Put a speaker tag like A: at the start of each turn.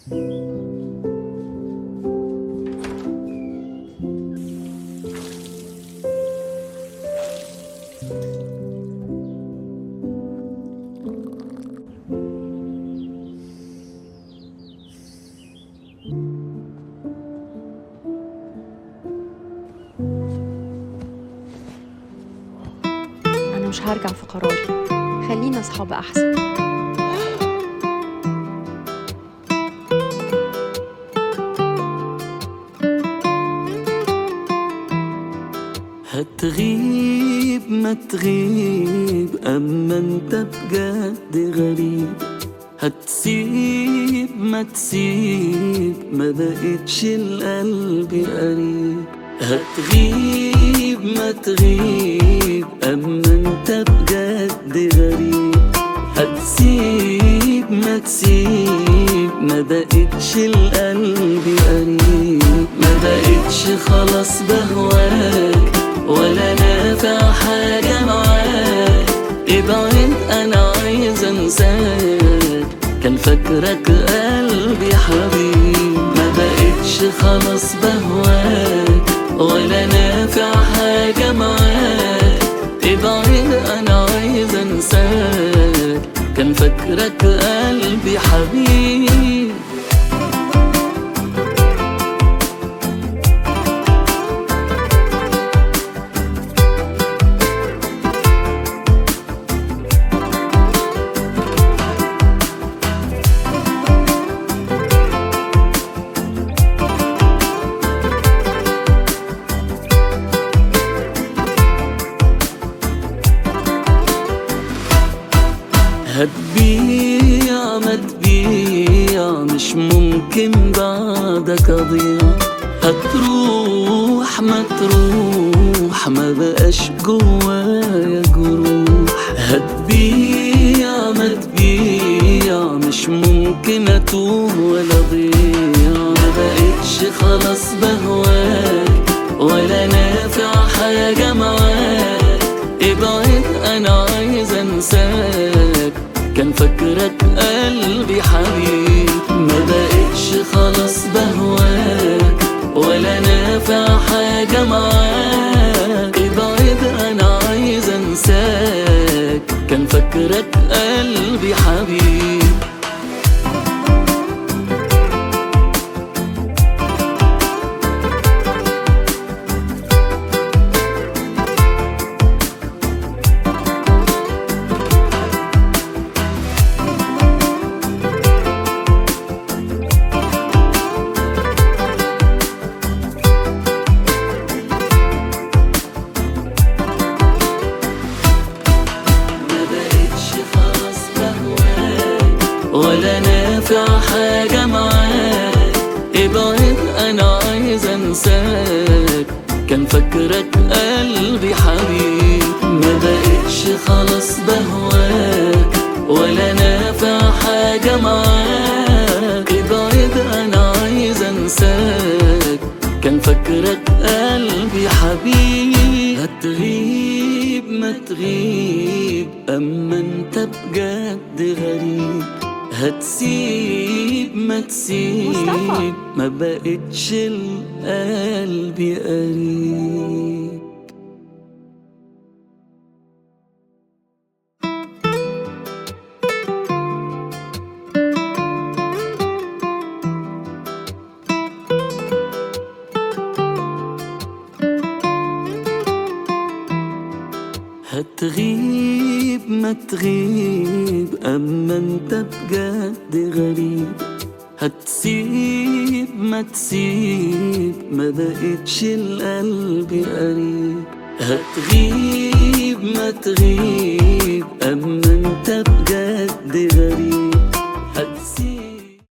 A: أنا مش هرجع في قراري خلينا أصحاب أحسن
B: هتغيب ما تغيب أما أنت بجد غريب هتسيب ما تسيب ما بقتش القلب قريب هتغيب ما تغيب أما أنت بجد غريب هتسيب ما تسيب ما بقتش القلب قريب ما بقتش خلاص بهواك ولا نافع حاجة معاك ابعد انا عايز انساك كان فاكرك قلبي حبيب ما بقتش خلاص بهواك ولا نافع حاجة معاك ابعد انا عايز انساك كان فاكرك قلبي حبيب هتبيع ما تبيع مش ممكن بعدك اضيع هتروح ما تروح ما بقاش جوايا جروح هتبيع ما تبيع مش ممكن اتوه ولا اضيع ما بقتش خلاص بهواك ولا نافع حاجة معاك ابعد انا عايز انساك كان فاكرك قلبي حبيب ما بقتش خلاص بهواك ولا نافع حاجة معاك ابعد انا عايز انساك كان فاكرك قلبي حبيب ما بقتش خلاص بهواك ولا نافع حاجة معاك ابعد انا عايز انساك كان فاكرك قلبي حبيب ما بقتش خلاص بهواك ولا نافع حاجة معاك ابعد انا عايز انساك كان فاكرك قلبي حبيب هتغيب ما تغيب اما انت بجد غريب هتسيب ما تسيب
A: مصطفى.
B: ما بقتش القلب قريب هتغيب ما تغيب أما أنت بجد غريب هتسيب ما تسيب ما بقتش القلب قريب هتغيب ما تغيب أما أنت بجد غريب